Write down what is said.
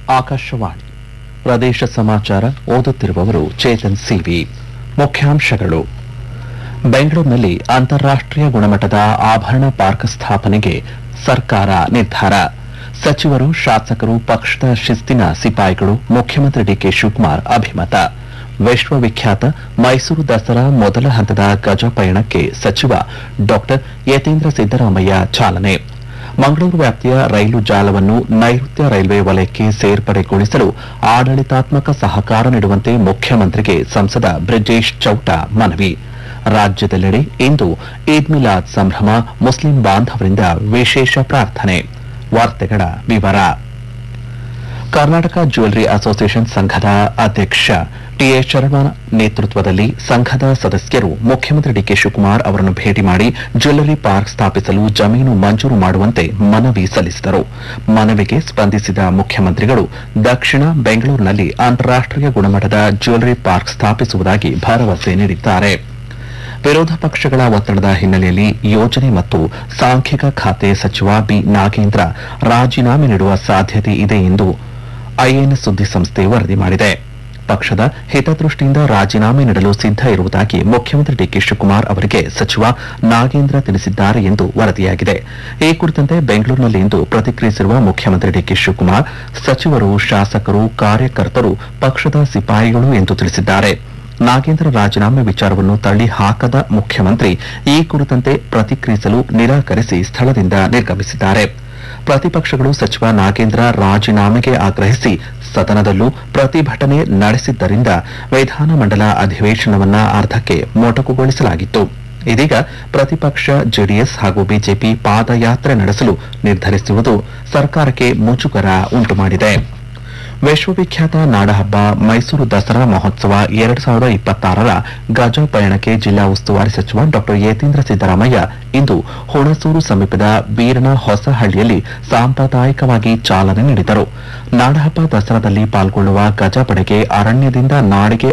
ಆಕಾಶವಾಣಿ ಪ್ರದೇಶ ಸಮಾಚಾರ ಓದುತ್ತಿರುವವರು ಚೇತನ್ ಸಿವಿ ಮುಖ್ಯಾಂಶಗಳು ಬೆಂಗಳೂರಿನಲ್ಲಿ ಅಂತಾರಾಷ್ಟೀಯ ಗುಣಮಟ್ಟದ ಆಭರಣ ಪಾರ್ಕ್ ಸ್ಥಾಪನೆಗೆ ಸರ್ಕಾರ ನಿರ್ಧಾರ ಸಚಿವರು ಶಾಸಕರು ಪಕ್ಷದ ಶಿಸ್ತಿನ ಸಿಪಾಯಿಗಳು ಮುಖ್ಯಮಂತ್ರಿ ಡಿಕೆ ಶಿವಕುಮಾರ್ ಅಭಿಮತ ವಿಶ್ವವಿಖ್ಯಾತ ಮೈಸೂರು ದಸರಾ ಮೊದಲ ಹಂತದ ಗಜ ಪಯಣಕ್ಕೆ ಸಚಿವ ಡಾ ಯತೀಂದ್ರ ಸಿದ್ದರಾಮಯ್ಯ ಚಾಲನೆ ಮಂಗಳೂರು ವ್ಯಾಪ್ತಿಯ ರೈಲು ಜಾಲವನ್ನು ನೈಋತ್ಯ ರೈಲ್ವೆ ವಲಯಕ್ಕೆ ಸೇರ್ಪಡೆಗೊಳಿಸಲು ಆಡಳಿತಾತ್ಮಕ ಸಹಕಾರ ನೀಡುವಂತೆ ಮುಖ್ಯಮಂತ್ರಿಗೆ ಸಂಸದ ಬ್ರಿಜೇಶ್ ಚೌಟ ಮನವಿ ರಾಜ್ಯದೆಲ್ಲೆಡೆ ಇಂದು ಈದ್ ಮಿಲಾದ್ ಸಂಭ್ರಮ ಮುಸ್ಲಿಂ ಬಾಂಧವರಿಂದ ವಿಶೇಷ ಪ್ರಾರ್ಥನೆ ವಾರ್ತೆಗಳ ವಿವರ ಕರ್ನಾಟಕ ಜ್ಯುವೆಲರಿ ಅಸೋಸಿಯೇಷನ್ ಸಂಘದ ಅಧ್ಯಕ್ಷ ಟಿಎ ಶರ್ಮಾ ನೇತೃತ್ವದಲ್ಲಿ ಸಂಘದ ಸದಸ್ಯರು ಮುಖ್ಯಮಂತ್ರಿ ಡಿಕೆ ಶಿವಕುಮಾರ್ ಅವರನ್ನು ಭೇಟಿ ಮಾಡಿ ಜ್ಯುವೆಲರಿ ಪಾರ್ಕ್ ಸ್ಥಾಪಿಸಲು ಜಮೀನು ಮಂಜೂರು ಮಾಡುವಂತೆ ಮನವಿ ಸಲ್ಲಿಸಿದರು ಮನವಿಗೆ ಸ್ಪಂದಿಸಿದ ಮುಖ್ಯಮಂತ್ರಿಗಳು ದಕ್ಷಿಣ ಬೆಂಗಳೂರಿನಲ್ಲಿ ಅಂತಾರಾಷ್ಟೀಯ ಗುಣಮಟ್ಟದ ಜ್ಯುವೆಲರಿ ಪಾರ್ಕ್ ಸ್ಥಾಪಿಸುವುದಾಗಿ ಭರವಸೆ ನೀಡಿದ್ದಾರೆ ವಿರೋಧ ಪಕ್ಷಗಳ ಒತ್ತಡದ ಹಿನ್ನೆಲೆಯಲ್ಲಿ ಯೋಜನೆ ಮತ್ತು ಸಾಂಖ್ಯಿಕ ಖಾತೆ ಸಚಿವ ಬಿ ನಾಗೇಂದ್ರ ರಾಜೀನಾಮೆ ನೀಡುವ ಸಾಧ್ಯತೆ ಇದೆ ಎಂದು ಐಎನ್ಎಸ್ ಸುದ್ದಿಸಂಸ್ಥೆ ವರದಿ ಮಾಡಿದೆ ಪಕ್ಷದ ಹಿತದೃಷ್ಟಿಯಿಂದ ರಾಜೀನಾಮೆ ನೀಡಲು ಸಿದ್ಧ ಇರುವುದಾಗಿ ಮುಖ್ಯಮಂತ್ರಿ ಡಿಕೆ ಶಿವಕುಮಾರ್ ಅವರಿಗೆ ಸಚಿವ ನಾಗೇಂದ್ರ ತಿಳಿಸಿದ್ದಾರೆ ಎಂದು ವರದಿಯಾಗಿದೆ ಈ ಕುರಿತಂತೆ ಬೆಂಗಳೂರಿನಲ್ಲಿಂದು ಪ್ರತಿಕ್ರಿಯಿಸಿರುವ ಮುಖ್ಯಮಂತ್ರಿ ಡಿಕೆ ಶಿವಕುಮಾರ್ ಸಚಿವರು ಶಾಸಕರು ಕಾರ್ಯಕರ್ತರು ಪಕ್ಷದ ಸಿಪಾಯಿಗಳು ಎಂದು ತಿಳಿಸಿದ್ದಾರೆ ನಾಗೇಂದ್ರ ರಾಜೀನಾಮೆ ವಿಚಾರವನ್ನು ತಳ್ಳಿ ಹಾಕದ ಮುಖ್ಯಮಂತ್ರಿ ಈ ಕುರಿತಂತೆ ಪ್ರತಿಕ್ರಿಯಿಸಲು ನಿರಾಕರಿಸಿ ಸ್ಥಳದಿಂದ ನಿರ್ಗಮಿಸಿದ್ದಾರೆ ಪ್ರತಿಪಕ್ಷಗಳು ಸಚಿವ ನಾಗೇಂದ್ರ ರಾಜೀನಾಮೆಗೆ ಆಗ್ರಹಿಸಿ ಸದನದಲ್ಲೂ ಪ್ರತಿಭಟನೆ ನಡೆಸಿದ್ದರಿಂದ ವಿಧಾನಮಂಡಲ ಅಧಿವೇಶನವನ್ನ ಅರ್ಧಕ್ಕೆ ಮೊಟಕುಗೊಳಿಸಲಾಗಿತ್ತು ಇದೀಗ ಪ್ರತಿಪಕ್ಷ ಜೆಡಿಎಸ್ ಹಾಗೂ ಬಿಜೆಪಿ ಪಾದಯಾತ್ರೆ ನಡೆಸಲು ನಿರ್ಧರಿಸಿರುವುದು ಸರ್ಕಾರಕ್ಕೆ ಮುಜುಗರ ಉಂಟುಮಾಡಿದೆ ವಿಶ್ವವಿಖ್ಯಾತ ನಾಡಹಬ್ಬ ಮೈಸೂರು ದಸರಾ ಮಹೋತ್ಸವ ಎರಡು ಸಾವಿರದ ಇಪ್ಪತ್ತಾರರ ಗಜ ಪಯಣಕ್ಕೆ ಜಿಲ್ಲಾ ಉಸ್ತುವಾರಿ ಸಚಿವ ಡಾ ಯತೀಂದ್ರ ಸಿದ್ದರಾಮಯ್ಯ ಇಂದು ಹುಣಸೂರು ಸಮೀಪದ ಬೀರನ ಹೊಸಹಳ್ಳಿಯಲ್ಲಿ ಸಾಂಪ್ರದಾಯಿಕವಾಗಿ ಚಾಲನೆ ನೀಡಿದರು ನಾಡಹಬ್ಬ ದಸರಾದಲ್ಲಿ ಪಾಲ್ಗೊಳ್ಳುವ ಗಜಪಡೆಗೆ ಅರಣ್ಯದಿಂದ ನಾಡಿಗೆ